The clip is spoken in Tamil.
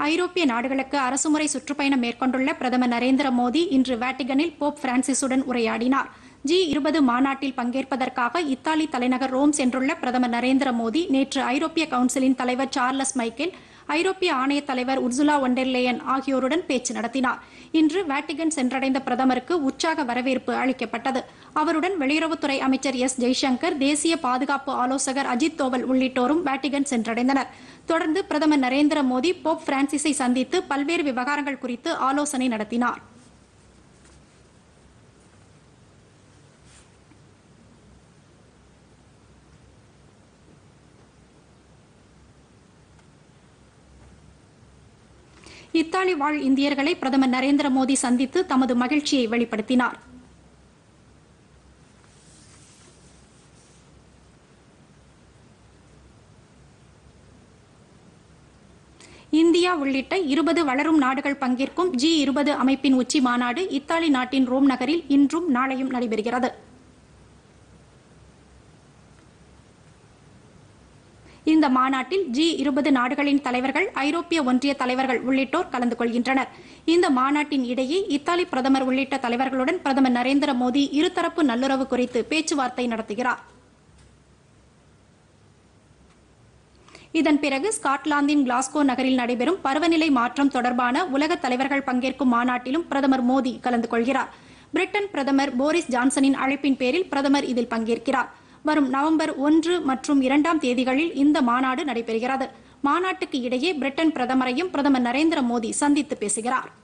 ஐரோப்பிய நாடுகளுக்கு அரசுமுறை சுற்றுப்பயணம் மேற்கொண்டுள்ள பிரதமர் நரேந்திர மோடி இன்று வேட்டிகனில் போப் பிரான்சிஸுடன் உரையாடினார் ஜி இருபது மாநாட்டில் பங்கேற்பதற்காக இத்தாலி தலைநகர் ரோம் சென்றுள்ள பிரதமர் நரேந்திர மோடி நேற்று ஐரோப்பிய கவுன்சிலின் தலைவர் சார்லஸ் மைக்கேல் ஐரோப்பிய ஆணைய தலைவர் உர்சுலா ஒண்டர்லேயன் ஆகியோருடன் பேச்சு நடத்தினார் இன்று வேட்டிகன் சென்றடைந்த பிரதமருக்கு உற்சாக வரவேற்பு அளிக்கப்பட்டது அவருடன் வெளியுறவுத்துறை அமைச்சர் எஸ் ஜெய்சங்கர் தேசிய பாதுகாப்பு ஆலோசகர் அஜித் தோவல் உள்ளிட்டோரும் வேட்டிகன் சென்றடைந்தனர் தொடர்ந்து பிரதமர் நரேந்திர மோடி போப் பிரான்சிஸை சந்தித்து பல்வேறு விவகாரங்கள் குறித்து ஆலோசனை நடத்தினார் இத்தாலி வாழ் இந்தியர்களை பிரதமர் நரேந்திர மோடி சந்தித்து தமது மகிழ்ச்சியை வெளிப்படுத்தினார் இந்தியா உள்ளிட்ட இருபது வளரும் நாடுகள் பங்கேற்கும் ஜி இருபது அமைப்பின் உச்சி மாநாடு இத்தாலி நாட்டின் ரோம் நகரில் இன்றும் நாளையும் நடைபெறுகிறது இந்த மாநாட்டில் ஜி இருபது நாடுகளின் தலைவர்கள் ஐரோப்பிய ஒன்றிய தலைவர்கள் உள்ளிட்டோர் கலந்து கொள்கின்றனர் இந்த மாநாட்டின் இடையே இத்தாலி பிரதமர் உள்ளிட்ட தலைவர்களுடன் பிரதமர் நரேந்திர மோடி இருதரப்பு நல்லுறவு குறித்து பேச்சுவார்த்தை நடத்துகிறார் இதன் பிறகு ஸ்காட்லாந்தின் கிளாஸ்கோ நகரில் நடைபெறும் பருவநிலை மாற்றம் தொடர்பான உலக தலைவர்கள் பங்கேற்கும் மாநாட்டிலும் பிரதமர் மோடி கலந்து கொள்கிறார் பிரிட்டன் பிரதமர் போரிஸ் ஜான்சனின் அழைப்பின் பேரில் பிரதமர் இதில் பங்கேற்கிறார் வரும் நவம்பர் ஒன்று மற்றும் இரண்டாம் தேதிகளில் இந்த மாநாடு நடைபெறுகிறது மாநாட்டுக்கு இடையே பிரிட்டன் பிரதமரையும் பிரதமர் நரேந்திர மோடி சந்தித்து பேசுகிறார்